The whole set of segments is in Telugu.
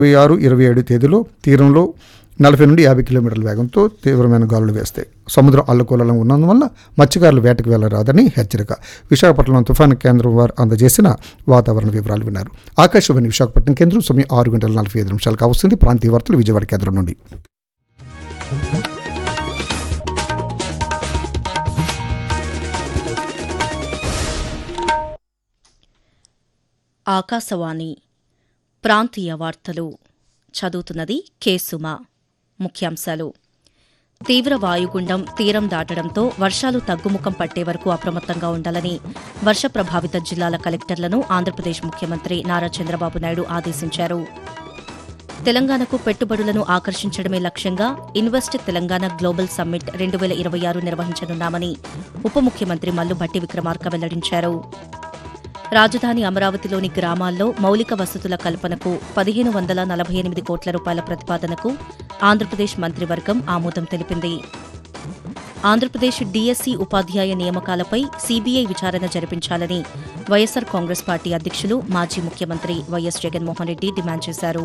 ఇరవై ఆరు ఇరవై ఏడు తేదీలో తీరంలో నలభై నుండి యాభై కిలోమీటర్ల వేగంతో తీవ్రమైన గాలులు వేస్తాయి సముద్రం అల్లకూలంగా ఉన్నందువల్ల మత్స్యకారులు వేటకు వెళ్లరాదని హెచ్చరిక విశాఖపట్నం తుఫాను కేంద్రం వారు అందజేసిన వాతావరణ వివరాలు విన్నారు ఆకాశవాణి విశాఖపట్నం కేంద్రం సమయం ఆరు గంటల నలభై ఐదు నిమిషాలకు వస్తుంది ప్రాంతీయ వార్తలు విజయవాడ కేంద్రం నుండి ఆకాశవాణి ప్రాంతీయ వార్తలు చదువుతున్నది కె సుమ ముఖ్యాంశాలు తీవ్ర వాయుగుండం తీరం దాటడంతో వర్షాలు తగ్గుముఖం పట్టే వరకు అప్రమత్తంగా ఉండాలని వర్ష ప్రభావిత జిల్లాల కలెక్టర్లను ఆంధ్రప్రదేశ్ ముఖ్యమంత్రి నారా చంద్రబాబు నాయుడు ఆదేశించారు తెలంగాణకు పెట్టుబడులను ఆకర్షించడమే లక్ష్యంగా ఇన్వెస్ట్ తెలంగాణ గ్లోబల్ సమ్మిట్ రెండు వేల ఇరవై ఆరు నిర్వహించనున్నామని ఉప ముఖ్యమంత్రి మల్లుభట్టి విక్రమార్క వెల్లడించారు రాజధాని అమరావతిలోని గ్రామాల్లో మౌలిక వసతుల కల్పనకు పదిహేను వందల నలభై ఎనిమిది కోట్ల రూపాయల ప్రతిపాదనకు ఆంధ్రప్రదేశ్ మంత్రివర్గం ఆమోదం తెలిపింది ఆంధ్రప్రదేశ్ డీఎస్సీ ఉపాధ్యాయ నియామకాలపై సీబీఐ విచారణ జరిపించాలని వైఎస్సార్ కాంగ్రెస్ పార్టీ అధ్యక్షులు మాజీ ముఖ్యమంత్రి వైఎస్ జగన్మోహన్ రెడ్డి డిమాండ్ చేశారు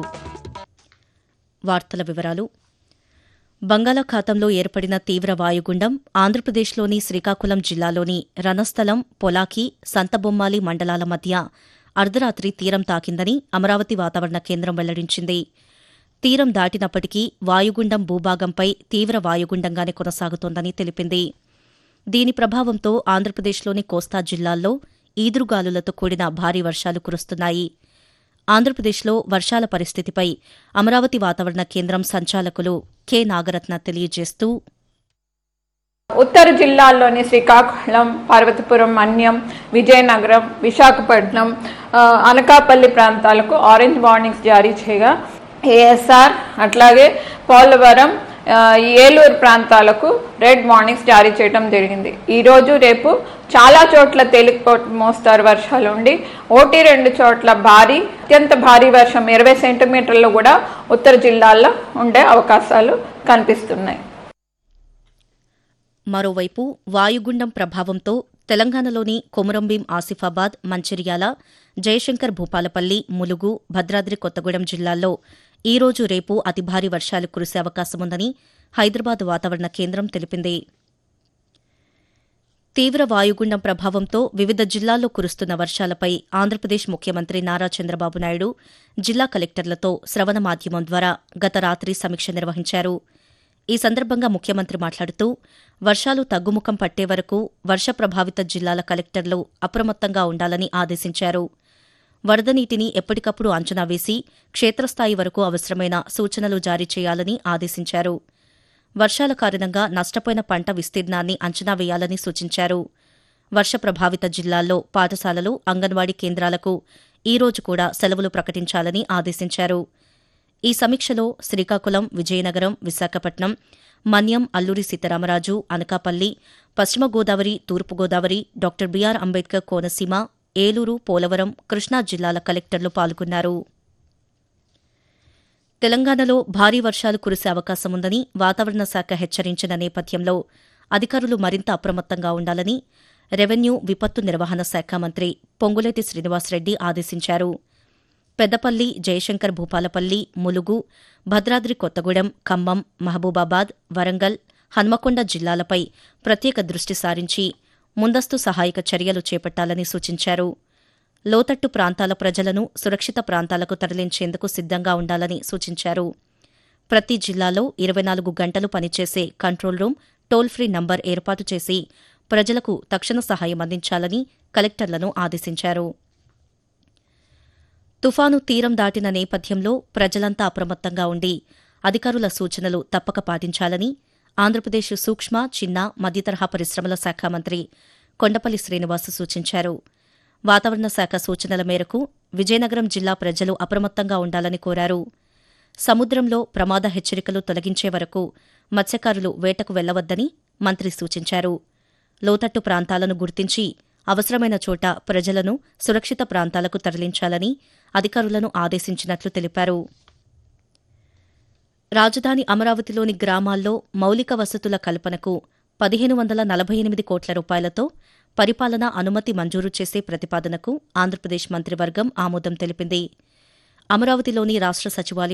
వార్తల వివరాలు బంగాళాఖాతంలో ఏర్పడిన తీవ్ర వాయుగుండం ఆంధ్రప్రదేశ్లోని శ్రీకాకుళం జిల్లాలోని రణస్థలం పొలాకి సంతబొమ్మాలి మండలాల మధ్య అర్ధరాత్రి తీరం తాకిందని అమరావతి వాతావరణ కేంద్రం వెల్లడించింది తీరం దాటినప్పటికీ వాయుగుండం భూభాగంపై తీవ్ర వాయుగుండంగానే కొనసాగుతోందని తెలిపింది దీని ప్రభావంతో ఆంధ్రప్రదేశ్లోని కోస్తా జిల్లాల్లో ఈదురుగాలులతో కూడిన భారీ వర్షాలు కురుస్తున్నాయి ఆంధ్రప్రదేశ్లో వర్షాల పరిస్థితిపై అమరావతి వాతావరణ కేంద్రం సంచాలకులు కె నాగరత్న తెలియజేస్తూ ఉత్తర జిల్లాల్లోని శ్రీకాకుళం పార్వతీపురం మన్యం విజయనగరం విశాఖపట్నం ఆ, అనకాపల్లి ప్రాంతాలకు ఆరెంజ్ వార్నింగ్స్ జారీ చేయగా ఏఎస్ఆర్ అట్లాగే పోలవరం ఆ, ఏలూరు ప్రాంతాలకు రెడ్ వార్నింగ్స్ జారీ చేయడం జరిగింది ఈ రోజు రేపు చాలా చోట్ల తేలికపాటి మోస్తారు వర్షాలు ఉండి ఓటి రెండు చోట్ల భారీ అత్యంత భారీ వర్షం ఇరవై సెంటీమీటర్లు కూడా ఉత్తర జిల్లాల్లో ఉండే అవకాశాలు కనిపిస్తున్నాయి మరోవైపు వాయుగుండం ప్రభావంతో తెలంగాణలోని కొమురంభీం ఆసిఫాబాద్ మంచిర్యాల జయశంకర్ భూపాలపల్లి ములుగు భద్రాద్రి కొత్తగూడెం జిల్లాల్లో ఈ రోజు రేపు అతి భారీ వర్షాలు కురిసే అవకాశముందని హైదరాబాద్ వాతావరణ కేంద్రం తెలిపింది తీవ్ర వాయుగుండం ప్రభావంతో వివిధ జిల్లాల్లో కురుస్తున్న వర్షాలపై ఆంధ్రప్రదేశ్ ముఖ్యమంత్రి నారా చంద్రబాబు నాయుడు జిల్లా కలెక్టర్లతో శ్రవణ మాధ్యమం ద్వారా గత రాత్రి సమీక్ష నిర్వహించారు ఈ సందర్భంగా ముఖ్యమంత్రి మాట్లాడుతూ వర్షాలు తగ్గుముఖం పట్టే వరకు వర్ష ప్రభావిత జిల్లాల కలెక్టర్లు అప్రమత్తంగా ఉండాలని ఆదేశించారు వరద నీటిని ఎప్పటికప్పుడు అంచనా వేసి క్షేత్రస్థాయి వరకు అవసరమైన సూచనలు జారీ చేయాలని ఆదేశించారు వర్షాల కారణంగా నష్టపోయిన పంట విస్తీర్ణాన్ని అంచనా వేయాలని సూచించారు వర్ష ప్రభావిత జిల్లాల్లో పాఠశాలలు అంగన్వాడీ కేంద్రాలకు ఈ రోజు కూడా సెలవులు ప్రకటించాలని ఆదేశించారు ఈ సమీక్షలో శ్రీకాకుళం విజయనగరం విశాఖపట్నం మన్యం అల్లూరి సీతారామరాజు అనకాపల్లి పశ్చిమ గోదావరి తూర్పు గోదావరి డాక్టర్ బీఆర్ అంబేద్కర్ కోనసీమ ఏలూరు పోలవరం కృష్ణా జిల్లాల కలెక్టర్లు పాల్గొన్నారు తెలంగాణలో భారీ వర్షాలు కురిసే అవకాశముందని వాతావరణ శాఖ హెచ్చరించిన నేపథ్యంలో అధికారులు మరింత అప్రమత్తంగా ఉండాలని రెవెన్యూ విపత్తు నిర్వహణ శాఖ మంత్రి పొంగులేటి శ్రీనివాసరెడ్డి ఆదేశించారు పెద్దపల్లి జయశంకర్ భూపాలపల్లి ములుగు భద్రాద్రి కొత్తగూడెం ఖమ్మం మహబూబాబాద్ వరంగల్ హన్మకొండ జిల్లాలపై ప్రత్యేక దృష్టి సారించి ముందస్తు సహాయక చర్యలు చేపట్టాలని సూచించారు లోతట్టు ప్రాంతాల ప్రజలను సురక్షిత ప్రాంతాలకు తరలించేందుకు సిద్దంగా ఉండాలని సూచించారు ప్రతి జిల్లాలో ఇరవై నాలుగు గంటలు పనిచేసే control room toll free number ఏర్పాటు చేసి ప్రజలకు తక్షణ సహాయం అందించాలని కలెక్టర్లను ఆదేశించారు తుఫాను తీరం దాటిన నేపథ్యంలో ప్రజలంతా అప్రమత్తంగా ఉండి అధికారుల సూచనలు తప్పక పాటించాలని ఆంధ్రప్రదేశ్ సూక్ష్మ చిన్న మధ్యతరహా పరిశ్రమల శాఖ మంత్రి కొండపల్లి శ్రీనివాస్ సూచించారు వాతావరణ శాఖ సూచనల మేరకు విజయనగరం జిల్లా ప్రజలు అప్రమత్తంగా ఉండాలని కోరారు సముద్రంలో ప్రమాద హెచ్చరికలు తొలగించే వరకు మత్స్యకారులు వేటకు వెళ్లవద్దని మంత్రి సూచించారు లోతట్టు ప్రాంతాలను గుర్తించి అవసరమైన చోట ప్రజలను సురక్షిత ప్రాంతాలకు తరలించాలని అధికారులను ఆదేశించినట్లు తెలిపారు రాజధాని అమరావతిలోని గ్రామాల్లో మౌలిక వసతుల కల్పనకు పదిహేను వందల నలభై ఎనిమిది కోట్ల రూపాయలతో పరిపాలనా అనుమతి మంజూరు చేసే ప్రతిపాదనకు ఆంధ్రప్రదేశ్ మంత్రివర్గం ఆమోదం తెలిపింది అమరావతిలోని రాష్ట్ర సచివాలయం